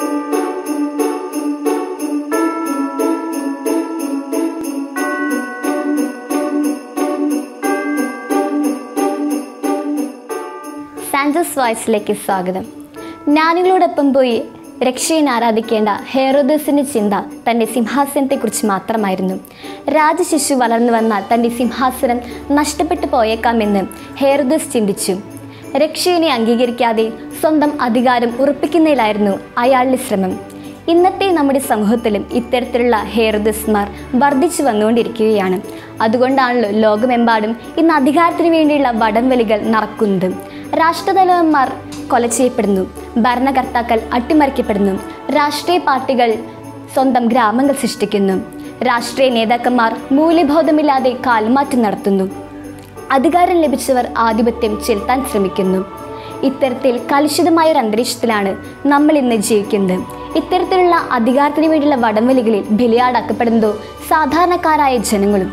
സാൻസസ് വോയിസിലേക്ക് സ്വാഗതം ജ്ഞാനികളോടൊപ്പം പോയി രക്ഷയെ ആരാധിക്കേണ്ട ഹേറോദസിന്റെ ചിന്ത തൻ്റെ സിംഹാസനത്തെക്കുറിച്ച് മാത്രമായിരുന്നു രാജശിശു വളർന്നു വന്നാൽ തൻ്റെ സിംഹാസനം നഷ്ടപ്പെട്ടു പോയേക്കാമെന്ന് ഹേറോദസ് ചിന്തിച്ചു രക്ഷയെ അംഗീകരിക്കാതെ സ്വന്തം അധികാരം ഉറപ്പിക്കുന്നതിലായിരുന്നു അയാളുടെ ശ്രമം ഇന്നത്തെ നമ്മുടെ സമൂഹത്തിലും ഇത്തരത്തിലുള്ള ഹേറോദസ്മാർ വർദ്ധിച്ചു വന്നുകൊണ്ടിരിക്കുകയാണ് അതുകൊണ്ടാണല്ലോ ലോകമെമ്പാടും ഇന്ന് അധികാരത്തിന് വേണ്ടിയുള്ള വടംവലികൾ നടക്കുന്നത് രാഷ്ട്രതലവന്മാർ കൊല ചെയ്യപ്പെടുന്നു ഭരണകർത്താക്കൾ അട്ടിമറിക്കപ്പെടുന്നു രാഷ്ട്രീയ പാർട്ടികൾ സ്വന്തം ഗ്രാമങ്ങൾ സൃഷ്ടിക്കുന്നു രാഷ്ട്രീയ നേതാക്കന്മാർ മൂല്യബോധമില്ലാതെ കാൽമാറ്റം നടത്തുന്നു അധികാരം ലഭിച്ചവർ ആധിപത്യം ചെലുത്താൻ ശ്രമിക്കുന്നു ഇത്തരത്തിൽ കലുഷിതമായ ഒരു അന്തരീക്ഷത്തിലാണ് നമ്മൾ ഇന്ന് ജീവിക്കുന്നത് ഇത്തരത്തിലുള്ള അധികാരത്തിന് വേണ്ടിയുള്ള വടംവലികളിൽ ബലിയാടാക്കപ്പെടുന്നതോ സാധാരണക്കാരായ ജനങ്ങളും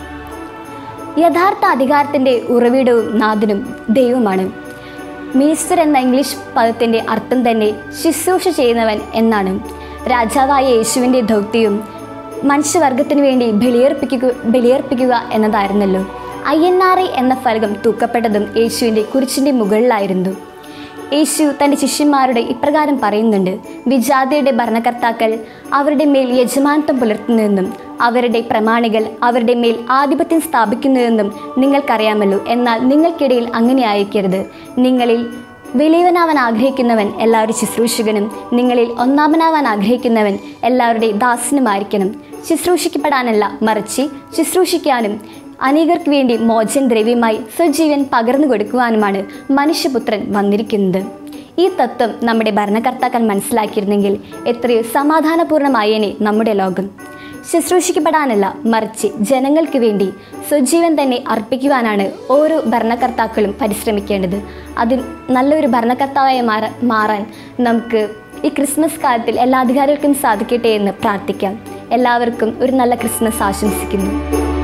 യഥാർത്ഥ അധികാരത്തിൻ്റെ ഉറവിടവും നാഥനും ദൈവമാണ് മിനിസ്റ്റർ എന്ന ഇംഗ്ലീഷ് പദത്തിൻ്റെ അർത്ഥം തന്നെ ശുശ്രൂഷ ചെയ്യുന്നവൻ എന്നാണ് രാജാവായ യേശുവിൻ്റെ ദൗത്യവും മനുഷ്യവർഗത്തിന് വേണ്ടി ബലിയർപ്പിക്കുക ബലിയർപ്പിക്കുക എന്നതായിരുന്നല്ലോ ഐ എൻ ആർ ഐ എന്ന ഫലകം തൂക്കപ്പെട്ടതും യേശുവിൻ്റെ കുരിശിൻ്റെ മുകളിലായിരുന്നു യേശു തൻ്റെ ശിഷ്യന്മാരുടെ ഇപ്രകാരം പറയുന്നുണ്ട് വിജാതിയുടെ ഭരണകർത്താക്കൾ അവരുടെ മേൽ യജമാനത്വം പുലർത്തുന്നുവെന്നും അവരുടെ പ്രമാണികൾ അവരുടെ മേൽ ആധിപത്യം സ്ഥാപിക്കുന്നുവെന്നും നിങ്ങൾക്കറിയാമല്ലോ എന്നാൽ നിങ്ങൾക്കിടയിൽ അങ്ങനെ ആയിരിക്കരുത് നിങ്ങളിൽ വലിയവനാവാൻ ആഗ്രഹിക്കുന്നവൻ എല്ലാവരുടെ ശുശ്രൂഷകനും നിങ്ങളിൽ ഒന്നാമനാവാൻ ആഗ്രഹിക്കുന്നവൻ എല്ലാവരുടെ ദാസനുമായിരിക്കണം ശുശ്രൂഷിക്കപ്പെടാനല്ല മറിച്ച് ശുശ്രൂഷിക്കാനും അനേകർക്ക് വേണ്ടി മോചൻ ദ്രവ്യമായി സ്വജീവൻ പകർന്നു കൊടുക്കുവാനുമാണ് മനുഷ്യപുത്രൻ വന്നിരിക്കുന്നത് ഈ തത്വം നമ്മുടെ ഭരണകർത്താക്കൾ മനസ്സിലാക്കിയിരുന്നെങ്കിൽ എത്രയോ സമാധാനപൂർണ്ണമായേനെ നമ്മുടെ ലോകം ശുശ്രൂഷിക്കപ്പെടാനല്ല മറിച്ച് ജനങ്ങൾക്ക് വേണ്ടി സ്വജീവൻ തന്നെ അർപ്പിക്കുവാനാണ് ഓരോ ഭരണകർത്താക്കളും പരിശ്രമിക്കേണ്ടത് അതിൽ നല്ലൊരു ഭരണകർത്താവായി മാറ മാറാൻ നമുക്ക് ഈ ക്രിസ്മസ് കാലത്തിൽ എല്ലാ അധികാരികൾക്കും സാധിക്കട്ടെ എന്ന് പ്രാർത്ഥിക്കാം എല്ലാവർക്കും ഒരു നല്ല ക്രിസ്മസ് ആശംസിക്കുന്നു